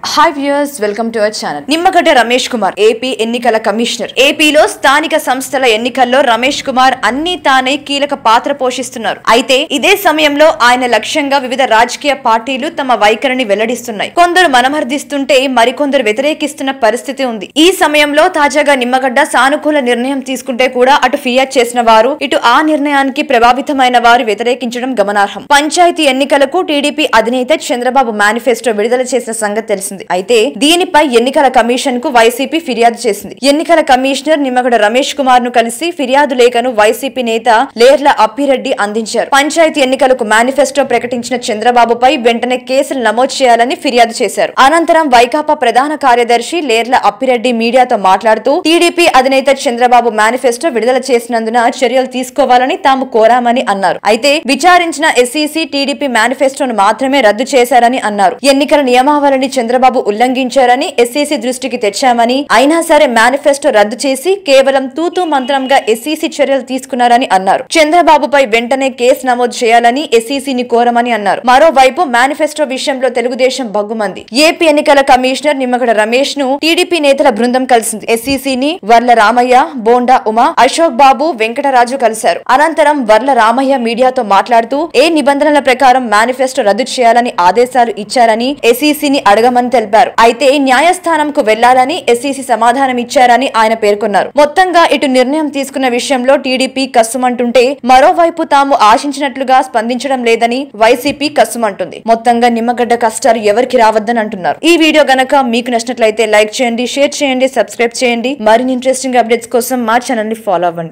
hi viewers welcome to our channel Nimmagadda Ramesh Kumar AP ఎన్నికల commissioner ఏపీలో స్థానిక సంస్థల ఎన్నికల్లో రమేష్ కుమార్ అన్ని తానే కీలక పాత్ర పోషిస్తున్నారు అయితే ఇదే సమయంలో ఆయన లక్ష్యంగా వివిధ రాజకీయ పార్టీలు తమ వైఖరిని వెల్లడిస్తున్నాయి కొందరు మనమర్దిస్తుంటే మరికొందరు వ్యతిరేకిస్తున్న పరిస్థితి ఉంది ఈ సమయంలో తాజాగా నిమ్మగడ్డ సానుకూల నిర్ణయం తీసుకుంటే కూడా అటు ఫిర్యాదు చేసిన వారు ఇటు ఆ నిర్ణయానికి ప్రభావితమైన వారు వ్యతిరేకించడం గమనార్హం పంచాయతీ ఎన్నికలకు టీడీపీ అధినేత చంద్రబాబు మేనిఫెస్టో విడుదల చేసిన సంగతి తెలిసింది అయితే దీనిపై ఎన్నికల కమిషన్ కు వైసీపీ ఫిర్యాదు చేసింది ఎన్నికల కమిషనర్ నిమ్మగడ రమేష్ కుమార్ ను కలిసి ఫిర్యాదు లేఖను వైసీపీ నేత లేర్ల అప్పిరెడ్డి అందించారు పంచాయతీ ఎన్నికలకు మేనిఫెస్టో ప్రకటించిన చంద్రబాబుపై వెంటనే కేసులు నమోదు చేయాలని ఫిర్యాదు చేశారు అనంతరం వైకాపా ప్రధాన కార్యదర్శి లేర్ల అప్పిరెడ్డి మీడియాతో మాట్లాడుతూ టీడీపీ అధినేత చంద్రబాబు మేనిఫెస్టో విడుదల చేసినందున చర్యలు తీసుకోవాలని తాము కోరామని అన్నారు అయితే విచారించిన ఎస్ఈసీ టీడీపీ మేనిఫెస్టోను మాత్రమే రద్దు చేశారని అన్నారు ఎన్నికల నియమావళిని చంద్రబాబు ఉల్లంఘించారని ఎస్ఈసీ దృష్టికి తెచ్చామని అయినా సరే మేనిఫెస్టో రద్దు చేసి కేవలం తూతూ మంత్రంగా ఎస్ఈసీ చర్యలు తీసుకున్నారని అన్నారు చంద్రబాబుపై వెంటనే కేసు నమోదు చేయాలని ఎస్ఈసీని కోరమని అన్నారు మరోవైపు మేనిఫెస్టో విషయంలో తెలుగుదేశం బగ్గుమంది ఏపీ ఎన్నికల కమిషనర్ నిమ్మగడ రమేష్ ను టీడీపీ నేతల బృందం కలిసింది ఎస్ఈసీని వర్ల రామయ్య బోండా ఉమా అశోక్ బాబు వెంకటరాజు కలిశారు అనంతరం వర్ల రామయ్య మీడియాతో మాట్లాడుతూ ఏ నిబంధనల ప్రకారం మేనిఫెస్టో రద్దు చేయాలని ఆదేశాలు ఇచ్చారని ఎస్ఈసీని అడగమని తెలిపారు అయితే న్యాయస్థానంకు వెళ్లాలని ఎస్ఈసీ సమాధానం ఇచ్చారని ఆయన పేర్కొన్నారు మొత్తంగా ఇటు నిర్ణయం తీసుకున్న విషయంలో టీడీపీ కస్సుమంటుంటే మరోవైపు తాము ఆశించినట్లుగా స్పందించడం లేదని వైసీపీ కస్సుమంటుంది మొత్తంగా నిమ్మగడ్డ కష్టాలు ఎవరికి రావద్దని అంటున్నారు ఈ వీడియో గనక మీకు నచ్చినట్లయితే లైక్ చేయండి షేర్ చేయండి సబ్స్క్రైబ్ చేయండి మరిన్ని ఇంట్రెస్టింగ్ అప్డేట్స్ కోసం మా ఛానల్ ని ఫాలో అవ్వండి